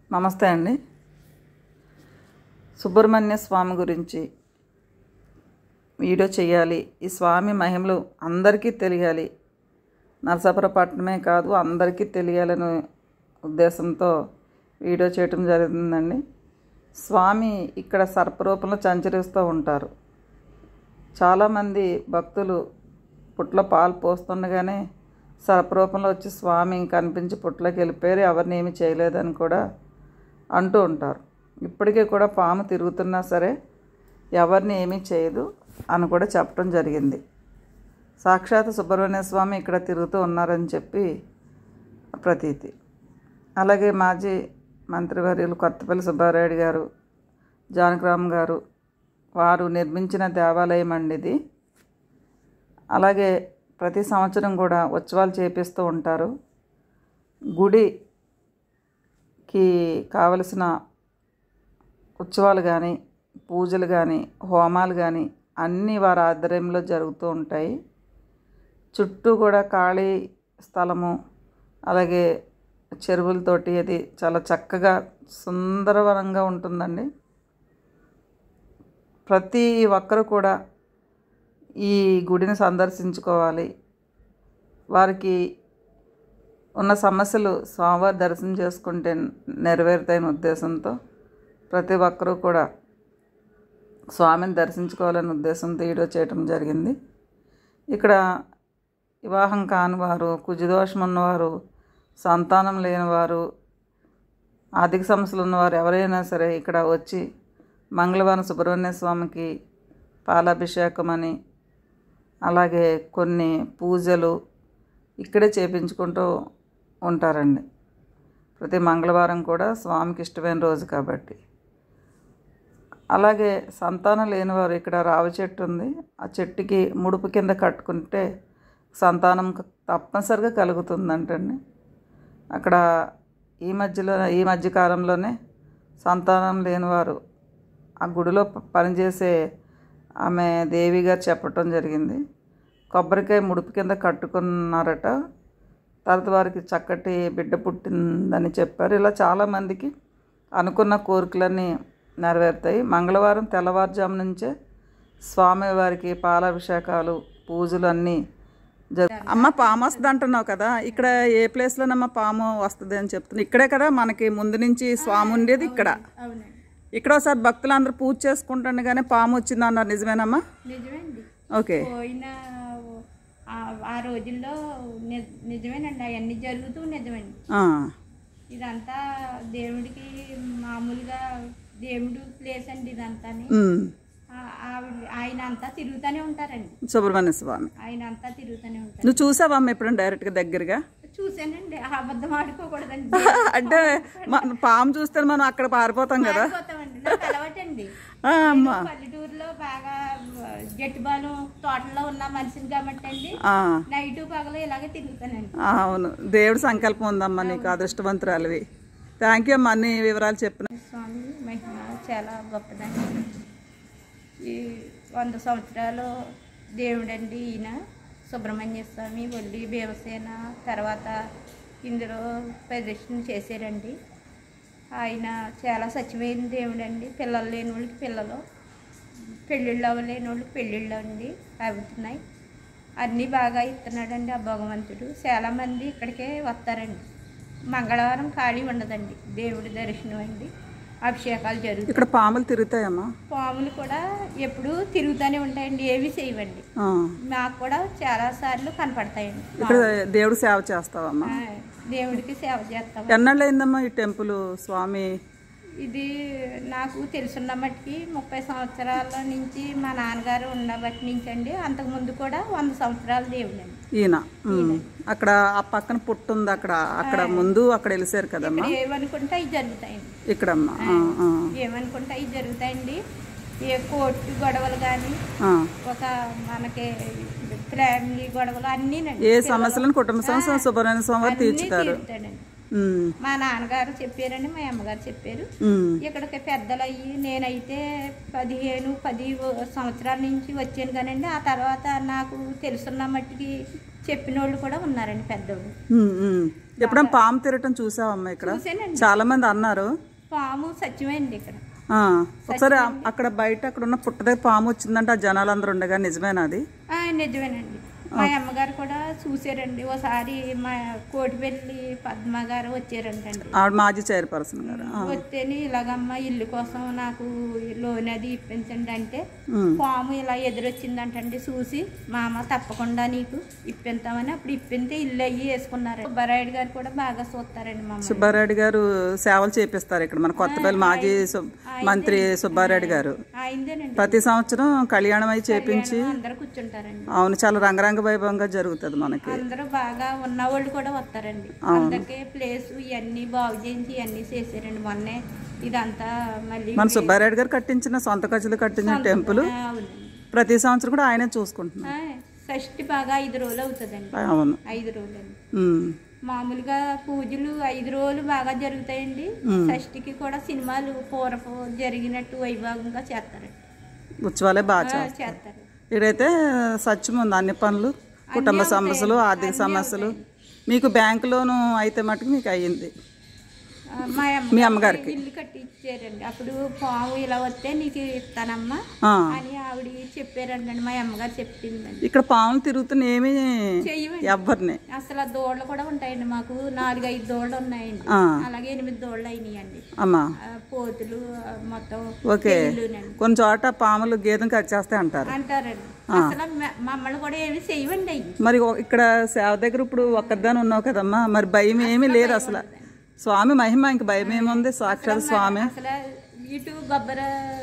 నమస్తే అండి సుబ్రహ్మణ్య స్వామి గురించి వీడియో చేయాలి ఈ స్వామి మహిమలు అందరికీ తెలియాలి నరసాపురపట్నమే కాదు అందరికీ తెలియాలనే ఉద్దేశంతో వీడియో చేయటం జరుగుతుందండి స్వామి ఇక్కడ సర్పరూపంలో సంచరిస్తూ ఉంటారు చాలామంది భక్తులు పుట్ల పాలు పోస్తుండగానే సర్పరూపంలో వచ్చి స్వామి కనిపించి పుట్లోకి వెళ్ళిపోయారు ఎవరిని ఏమి చేయలేదని కూడా అంటూ ఉంటారు ఇప్పటికీ కూడా పాము తిరుగుతున్నా సరే ఎవరిని ఏమీ చేయదు అని కూడా చెప్పడం జరిగింది సాక్షాత్ సుబ్రహ్మణ్య స్వామి ఇక్కడ తిరుగుతూ ఉన్నారని చెప్పి ప్రతీతి అలాగే మాజీ మంత్రివర్యులు కొత్తపల్లి సుబ్బారాయుడు గారు జానకరామ్ గారు వారు నిర్మించిన దేవాలయం అండి ఇది అలాగే ప్రతి సంవత్సరం కూడా ఉత్సవాలు చేపిస్తూ ఉంటారు గుడికి కావలసిన ఉత్సవాలు కానీ పూజలు కానీ హోమాలు కానీ అన్నీ వారి ఆధ్వర్యంలో జరుగుతూ ఉంటాయి చుట్టూ కూడా ఖాళీ స్థలము అలాగే చెరువులతోటి అది చాలా చక్కగా సుందరవనంగా ఉంటుందండి ప్రతి ఒక్కరు కూడా ఈ గుడిని సందర్శించుకోవాలి వారికి ఉన్న సమస్యలు స్వామివారి దర్శనం చేసుకుంటే నెరవేరుతాయని ఉద్దేశంతో ప్రతి ఒక్కరూ కూడా స్వామిని దర్శించుకోవాలనే ఉద్దేశంతో వీడియో చేయటం జరిగింది ఇక్కడ వివాహం కాని వారు కుజదోషం ఉన్నవారు సంతానం లేనివారు ఆర్థిక సమస్యలు ఉన్నవారు ఎవరైనా సరే ఇక్కడ వచ్చి మంగళవారం సుబ్రహ్మణ్య స్వామికి పాలాభిషేకం అని అలాగే కొన్ని పూజలు ఇక్కడే చేపించుకుంటూ ఉంటారండి ప్రతి మంగళవారం కూడా స్వామికి ఇష్టమైన రోజు కాబట్టి అలాగే సంతానం లేనివారు ఇక్కడ రావి చెట్టు ఉంది ఆ చెట్టుకి ముడుపు కింద కట్టుకుంటే సంతానం తప్పనిసరిగా కలుగుతుందంటండి అక్కడ ఈ మధ్యలో ఈ మధ్య కాలంలోనే సంతానం లేనివారు ఆ గుడిలో పనిచేసే ఆమె దేవి గారు చెప్పటం జరిగింది కొబ్బరికాయ ముడుపు కింద కట్టుకున్నారట తర్వాత వారికి చక్కటి బిడ్డ పుట్టిందని చెప్పారు ఇలా చాలామందికి అనుకున్న కోరికలన్నీ నెరవేరుతాయి మంగళవారం తెల్లవారుజాము నుంచే స్వామివారికి పాలాభిషేకాలు పూజలు అన్నీ జరు అమ్మ పాము వస్తుంది అంటున్నావు కదా ఇక్కడ ఏ ప్లేస్లోనమ్మ పాము వస్తుంది అని చెప్తున్నా ఇక్కడే కదా మనకి ముందు నుంచి స్వామి ఉండేది ఇక్కడ అవునండి ఇక్కడ ఒకసారి భక్తులందరూ పూజ చేసుకుంటుండగానే కానీ పాము వచ్చింది అన్నారు నిజమేనమ్మా నిజమేండి ఓకే పోయిన ఆ- ఆ రోజుల్లో ని- నిజమేనండి అవన్నీ జరుగుతూ నిజమండి ఆ, ఇదంతా దేవుడికి మామూలుగా దేవుడు ప్లేస్ అండి ఇదంతాని ఉమ్, ఆ- ఆవిడ- ఆయన అంతా తిరుగుతూనే ఉంటారండి సుబ్రహ్మణ్య స్వామి ఆయన అంతా తిరుగుతూనే ఉంటారు నువ్వు చూసావమ్మా ఎప్పుడైనా డైరెక్ట్గా దగ్గరగా చూశానండి ఆ అబద్ధం ఆడుకోకూడదండి అంటే మన పాము చూస్తే మనం అక్కడ పారిపోతాం కదా పోతామండి నాకు అలవాటండి ఆ, అమ్మా పల్లెటూరులో బాగా జట్టు బాను తోటలో ఉన్న మనిషిని కాబట్టి అండి ఆ, నైటు పగలు ఇలాగే తిరుగుతానండి ఆ, అవును దేవుడి సంకల్పం ఉందమ్మా నీకు అదృష్టవంతురాలివి థ్యాంక్ యూ అమ్మా అన్ని వివరాలు చెప్పిన స్వామి మహిమ చాలా గొప్పదండి ఈ వంద సంవత్సరాలు దేవుడండి ఈయన సుబ్రహ్మణ్య స్వామి ఒల్లి భీమసేన తర్వాత ఇందులో ప్రదర్శన చేశారండి ఆయన చాలా సత్యమైన దేవుడండి పిల్లలు లేని వాళ్ళకి పిల్లలు పెళ్ళిళ్ళు అవ్వలేని వాళ్ళకి పెళ్ళిళ్ళు అండి అవుతున్నాయి అన్నీ బాగా ఇస్తున్నాడండి ఆ భగవంతుడు చాలామంది ఇక్కడికే వస్తారండి మంగళవారం ఖాళీ ఉండదండి దేవుడి దర్శనం అండి అభిషేకాలు జరుగుతాయి ఇక్కడ పాములు తిరుగుతాయమ్మా పాములు కూడా ఎప్పుడూ తిరుగుతూనే ఉంటాయండి ఏవి చేయవండి ఆ, మాకు కూడా చాలా సార్లు కనపడతాయండి ఇక్కడ దేవుడు సేవ చేస్తావమ్మా ఆ, దేవుడికి సేవ చేస్తాం ఎన్నాళ్ళు అయిందమ్మా ఈ టెంపుల్ స్వామి ఇది నాకు తెలుసున్న మట్టికి ముప్పై సంవత్సరాల నుంచి మా నాన్నగారు ఉన్న బట్టి నుంచి అండి అంతకుముందు కూడా వంద సంవత్సరాల దేవుడండి ఈయన ఉమ్. అక్కడ ఆ పక్కన పుట్టు ఉంది అక్కడ అక్కడ ముందు అక్కడ వెలిసారు కదమ్మా ఇక్కడ ఏమనుకుంటే అవి జరుగుతాయండి ఇక్కడమ్మా ఆ, ఆ, ఏమనుకుంటే అవి జరుగుతాయండి ఏ కోర్టు గొడవలు కానీ ఆ. ఒక మనకి ఫ్యామిలీ గొడవలు అన్నీనండి ఏ సమస్యలను కుటుంబ సమస్య సుబ్రహ్మణ్య స్వామి వారు అన్నీ తీర్చుతారు తీరుతాడండి ఉమ్, మా నాన్నగారు చెప్పారండి మా అమ్మగారు చెప్పారు ఉమ్, ఇక్కడికి పెద్దలు అయ్యి నేనైతే పదిహేను పది సంవత్సరాల నుంచి వచ్చాను కానండి ఆ తర్వాత నాకు తెలుసున్న మట్టికి చెప్పిన వాళ్ళు కూడా ఉన్నారండి పెద్దోళ్ళు ఉమ్, ఉమ్. ఎప్పుడైనా పాము తిరగటం చూసావమ్మా ఇక్కడ చూసానండి చాలా మంది అన్నారు పాము సత్యమైంది ఇక్కడ ఆ, ఒకసారి ఆ- అక్కడ బయట అక్కడ ఉన్న పుట్ట దగ్గర పాము వచ్చిందంటే ఆ జనాలు అందరూ ఉండగా నిజమేనా అది ఆ, నిజమేనండి మా అమ్మగారు కూడా చూసారండి ఒకసారి మా కోటిపల్లి పద్మ గారు వచ్చారంటండి ఆవిడ మాజీ చైర్పర్సన్ గారు ఆ, వస్తేని ఇలాగమ్మ ఇల్లు కోసం నాకు లోన్ అది ఇప్పించండి అంటే ఉమ్, పాము ఇలా ఎదురొచ్చిందంటండి చూసి మా అమ్మ తప్పకుండా నీకు ఇప్పింతామని అప్పుడు ఇప్పింతే ఇల్లు అయ్యి వేసుకున్నారు సుబ్బారాయుడు గారు కూడా బాగా చూస్తారండి మా అమ్మ సుబ్బారెడ్డి గారు సేవలు చేపిస్తారు ఇక్కడ మన కొత్తపల్లి మాజీ సు- మంత్రి సుబ్బారెడ్డి గారు అయిందేనండి ప్రతి సంవత్సరం కళ్యాణం అయి చేపించి అందరూ కూర్చుంటారండి అవును చాలా రంగరంగ వైభవంగా జరుగుతుంది మనకి అందరూ బాగా ఉన్నవాళ్ళు కూడా వస్తారండి అందరికీ ప్లేస్ ఇవన్నీ బాగు చేయించి ఇవన్నీ చేశారండి మొన్నే ఇదంతా మళ్ళీ మన సుబ్బారెడ్డి గారు కట్టించిన సొంత ఖర్చులు కట్టించిన టెంపుల్ ఆ, అవునండి ప్రతి సంవత్సరం కూడా ఆయనే చూసుకుంటున్నారు ఆ, షష్ఠి బాగా ఐదు రోజులు అవుతుందండి అవును ఐదు రోజులండి ఉమ్, మామూలుగా పూజలు ఐదు రోజులు బాగా జరుగుతాయండి షష్ఠికి కూడా సినిమాలు పూర్వపు జరిగినట్టు వైభవంగా చేస్తారండి ఉత్సవాలే బాగా ఆ, చేస్తారు చేస్తారు ఇక్కడైతే సత్యం ఉంది అన్ని పనులు కుటుంబ సమస్యలు ఆర్థిక సమస్యలు మీకు బ్యాంక్ లోను అయితే మటుకు మీకు అయ్యింది ఆ, మా అమ్మ మీ అమ్మగారికి ఇల్లు కట్టి ఇచ్చారండి అప్పుడు పాము ఇలా వస్తే నీకు ఇస్తానమ్మా ఆ, అని ఆవిడ చెప్పారండి మా అమ్మగారు చెప్పిందండి ఇక్కడ పాములు తిరుగుతున్న ఏమీ చెయ్యమండి ఎవరిని అసలు ఆ దోళ్ళు కూడా ఉంటాయండి మాకు నాలుగు ఐదు దోళ్ళు ఉన్నాయండి ఆ, అలాగే ఎనిమిది దోళ్ళు అయినాయండి అమ్మా ఆ, పోతులు ఆ, మొత్తం ఓకే ఇల్లునండి కొన్ని చోట పాములు గేదెను కరిచేస్తాయి అంటారు అంటారండి అసలు మ- మమ్మల్ని కూడా ఏమి చెయ్యవండి అయ్యి మరి ఓ- ఇక్కడ సేవ దగ్గర ఇప్పుడు ఒక్కదాని ఉన్నావు కదమ్మా మరి భయం ఏమీ లేదు అసలు స్వామి మహిమ ఇంక భయం ఏముంది సాక్షాత్ స్వామి అసలు ఇటు బొబ్బర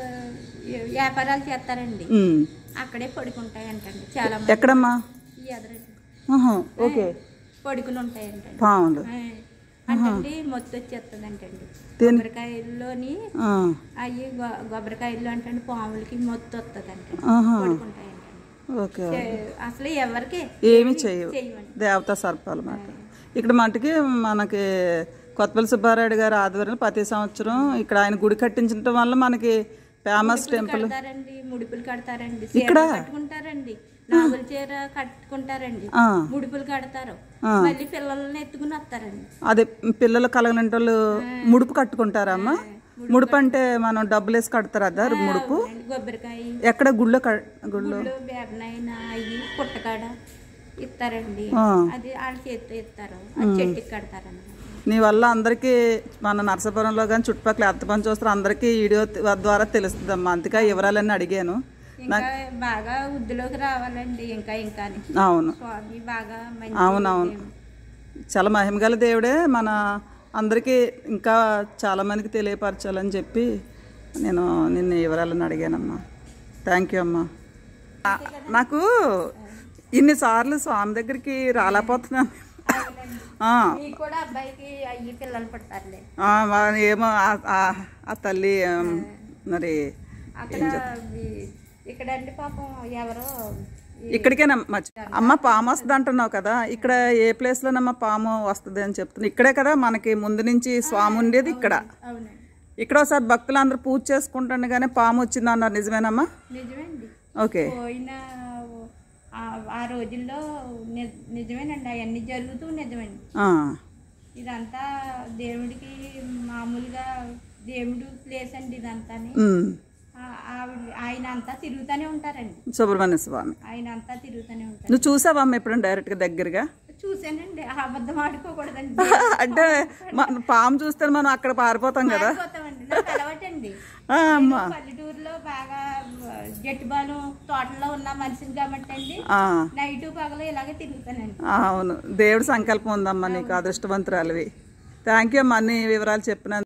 వ్యాపారాలు చేస్తారండి ఉమ్. అక్కడే పడుకుంటాయంటండి చాలా మంది ఎక్కడమ్మా ఈ ఎదురండి ఆహా, ఓకే పడుకుని ఉంటాయంటండి పాములు ఆ, అంటండి మొత్తం వచ్చేస్తుందంటండి దేని- కొబ్బరికాయల్లోని ఆ, అవి కొబ్బరికాయలు అంటే పాములకి మొత్తం వస్తుందంట ఆహా, పడుకుంటాయంటండి ఓకే చే- అసలు ఎవరికి ఏమి చేయవు చెయ్యమండి దేవతా సర్పాలు మాట ఇక్కడ మటుకి మనకి కొత్తపల్లి సుబ్బారెడ్డి గారి ఆధ్వర్యంలో ప్రతి సంవత్సరం ఇక్కడ ఆయన గుడి కట్టించడం వల్ల మనకి ఫేమస్ టెంపుల్ కడతారండి ముడుపులు కడతారండి చీరలు కట్టుకుంటారండి నాగుల చీర కట్టుకుంటారండి ఆ, ముడుపులు కడతారు మళ్ళీ పిల్లల్ని ఎత్తుకుని వస్తారండి అదే పిల్లలు కలగనంటోళ్ళు ముడుపు కట్టుకుంటారమ్మా ముడుపు అంటే మనం డబ్బులు వేసి కడతారు అదా ముడుపు అవునండి, కొబ్బరికాయ ఎక్కడ గుళ్ళో క- గుళ్ళో గుళ్ళు బేబనైనా అయ్యి పుట్టకాడ ఇస్తారండి ఆ. అది వాళ్ళ చేతితో ఇస్తారు అది చెట్టుకి కడతారండి నీ వల్ల అందరికీ మన నరసాపురంలో కానీ చుట్టుపక్కల ఎంత పని చూస్తారు అందరికీ వీడియో త- ద్వారా తెలుస్తుందమ్మా అందుకే ఆ వివరాలన్నీ అడిగాను ఇంకా బాగా వృద్ధిలోకి రావాలండి ఇంకా ఇంకా అని. అవును స్వామి బాగా మంచి అవునవును చాలా మహిమగల దేవుడే మన అందరికీ ఇంకా చాలా మందికి తెలియపరచాలని చెప్పి నేను నిన్న ఈ వివరాలను అడిగానమ్మా థ్యాంక్ యూ అమ్మా నా- నాకు ఇన్నిసార్లు స్వామి దగ్గరికి రాలేకపోతున్నాను అవునండి. ఆ, మీకు కూడా అబ్బాయికి అయ్యి పిల్లలు పుడతారులే ఆ, మరి ఏమో ఆ- ఆ- ఆ తల్లి ఆమ్, మరి అక్కడ ఈ- ఇక్కడ అండి పాపం ఎవరో ఈ- ఇక్కడికే మర్చి అమ్మ పాము వస్తుంది అంటున్నావు కదా ఇక్కడ ఏ ప్లేస్ లోనమ్మా పాము వస్తుంది అని చెప్తున్నా ఇక్కడే కదా మనకి ముందు నుంచి స్వామి ఉండేది ఇక్కడ అవునండి ఇక్కడ ఒకసారి భక్తులు అందరూ పూజ చేసుకుంటుండగానే పాము వచ్చింది అన్నారు నిజమేనమ్మా నిజమేండి ఓకే పోయిన ఆ- ఆ రోజుల్లో ని- నిజమేనండి అవన్నీ జరుగుతూ నిజమండి ఆ, ఇదంతా దేవుడికి మామూలుగా దేవుడు ప్లేస్ అండి ఇదంతాని ఉమ్, ఆ- ఆవిడ- ఆయన అంతా తిరుగుతూనే ఉంటారండి సుబ్రహ్మణ్య స్వామి ఆయన అంతా తిరుగుతూనే ఉంటారు నువ్వు చూసావమ్మా ఎప్పుడైనా డైరెక్ట్గా దగ్గరగా చూశానండి ఆ అబద్ధం ఆడుకోకూడదండి అంటే మన పాము చూస్తే మనం అక్కడ పారిపోతాం కదా పారిపోతామండి నాకు అలవాటండి ఆ, అమ్మా పల్లెటూరులో బాగా జట్టుబాలు తోటలో ఉన్న మనిషిని కాబట్టి అండి ఆ, నైట్ పగలు ఇలాగే తిరుగుతానండి ఆ, అవును దేవుడి సంకల్పం ఉందమ్మా నీకు అదృష్టవంతురాలివి థ్యాంక్ యూ అమ్మా అన్ని వివరాలు చెప్పినందుకు